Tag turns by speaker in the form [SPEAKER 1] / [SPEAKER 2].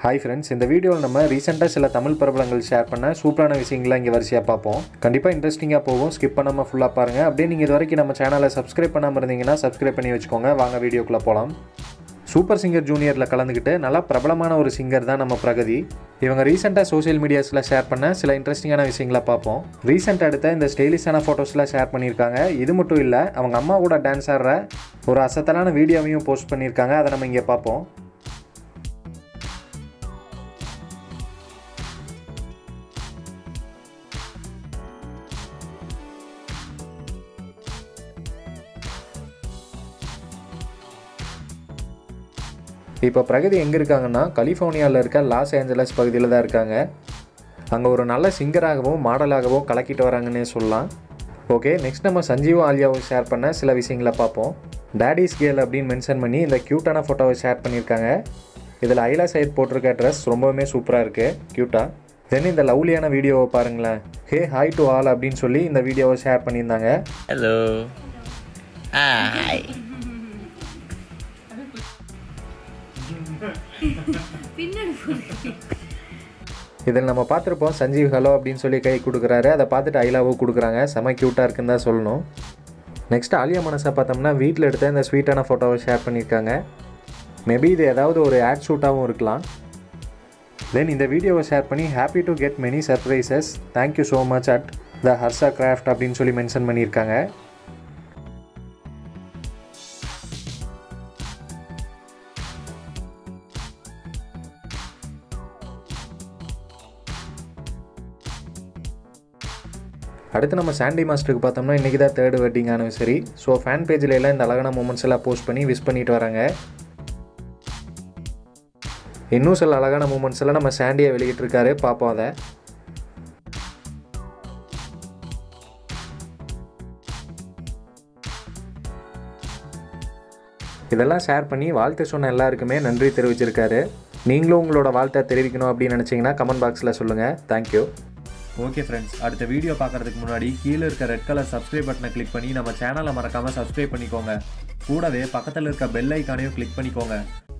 [SPEAKER 1] Hi friends இந்த வீடியோவில் நம்ம ரீசெண்டாக சில தமிழ் பிரபலங்கள் ஷேர் பண்ண சூப்பரான விஷயங்களை இங்கே வரிசையாக பார்ப்போம் கண்டிப்பாக இன்ட்ரெஸ்டிங்காக போகும் ஸ்கிப் பண்ணாமல் ஃபுல்லாக பாருங்கள் அப்படியே நீங்கள் இது வரைக்கும் நம்ம சேனலை சப்ஸ்கிரைப் பண்ணாமல் இருந்தீங்கன்னா சப்ஸ்கிரைப் பண்ணி வச்சுக்கோங்க வாங்க வீடியோக்குள்ளே போகலாம் சூப்பர் சிங்கர் ஜூனியரில் கலந்துக்கிட்டு நல்லா பிரபலமான ஒரு சிங்கர் தான் நம்ம பிரகதி இவங்க ரீசெண்டாக சோஷியல் மீடியாஸில் ஷேர் பண்ண சில இன்ட்ரெஸ்டிங்கான விஷயங்களை பார்ப்போம் ரீசெண்ட் அடுத்த இந்த ஸ்டைலிஷான ஃபோட்டோஸ்லாம் ஷேர் பண்ணியிருக்காங்க இது மட்டும் இல்லை அவங்க அம்மா கூட டான்ஸ் ஆடுற ஒரு அசத்தலான வீடியோவையும் போஸ்ட் பண்ணியிருக்காங்க அதை நம்ம இங்கே பார்ப்போம் இப்போ பிரகதி எங்கே இருக்காங்கன்னா கலிஃபோர்னியாவில் இருக்க லாஸ் ஏஞ்சலஸ் பகுதியில் தான் இருக்காங்க அங்கே ஒரு நல்ல சிங்கராகவும் மாடலாகவும் கலக்கிட்டு வராங்கன்னே சொல்லலாம் ஓகே நெக்ஸ்ட் நம்ம சஞ்சீவும் ஆலியாவும் ஷேர் பண்ண சில விஷயங்களை பார்ப்போம் டேடிஸ் கேல் அப்படின்னு மென்ஷன் பண்ணி இந்த க்யூட்டான ஃபோட்டோவை ஷேர் பண்ணியிருக்காங்க இதில் ஐலா சைட் போட்டிருக்க ட்ரெஸ் ரொம்பவுமே சூப்பராக இருக்குது க்யூட்டாக தென் இந்த லவ்லியான வீடியோவை பாருங்களேன் ஹே ஹாய் டு ஆல் அப்படின்னு சொல்லி இந்த வீடியோவை ஷேர் பண்ணியிருந்தாங்க
[SPEAKER 2] Hello. Hi.
[SPEAKER 1] இதில் நம்ம பார்த்துருப்போம் சஞ்சீவ் ஹலோ அப்படின்னு சொல்லி கை கொடுக்குறாரு அதை பார்த்துட்டு ஐலாவும் கொடுக்குறாங்க செம க்யூட்டாக இருக்குன்னு தான் சொல்லணும் நெக்ஸ்ட் ஆலியா மனசை பார்த்தோம்னா வீட்டில் எடுத்த இந்த ஸ்வீட்டான ஃபோட்டோவை ஷேர் பண்ணியிருக்காங்க மேபி இது ஏதாவது ஒரு ஆட் ஷூட்டாகவும் இருக்கலாம் தென் இந்த வீடியோவை ஷேர் பண்ணி happy to get many surprises thank you so much at the Harsha craft அப்படின்னு சொல்லி மென்ஷன் பண்ணியிருக்காங்க அடுத்து நம்ம சாண்டி மாஸ்டருக்கு பார்த்தோம்னா இன்றைக்கி தான் third wedding anniversary so fan பேஜில் எல்லாம் இந்த அழகான மூமெண்ட்ஸ் எல்லாம் போஸ்ட் பண்ணி விஷ் பண்ணிட்டு வராங்க இன்னும் சில அழகான மூமெண்ட்ஸ் எல்லாம் நம்ம சாண்டியை வெளியிட்டிருக்காரு பார்ப்போம் அதை இதெல்லாம் ஷேர் பண்ணி வாழ்த்து சொன்ன எல்லாருக்குமே நன்றி தெரிவிச்சிருக்காரு நீங்களும் உங்களோட வாழ்த்தை தெரிவிக்கணும் அப்படின்னு நினச்சிங்கன்னா கமெண்ட் பாக்ஸில் சொல்லுங்கள் தேங்க்யூ ஓகே ஃப்ரெண்ட்ஸ் அடுத்த வீடியோ பார்க்குறதுக்கு முன்னாடி கீழே இருக்க ரெட் கலர் சப்ஸ்கிரைப் பட்டனை கிளிக் பண்ணி நம்ம சேனலை மறக்காமல் சப்ஸ்கிரைப் பண்ணிக்கோங்க கூடவே பக்கத்தில் இருக்க பெல் ஐக்கானையும் கிளிக் பண்ணிக்கோங்க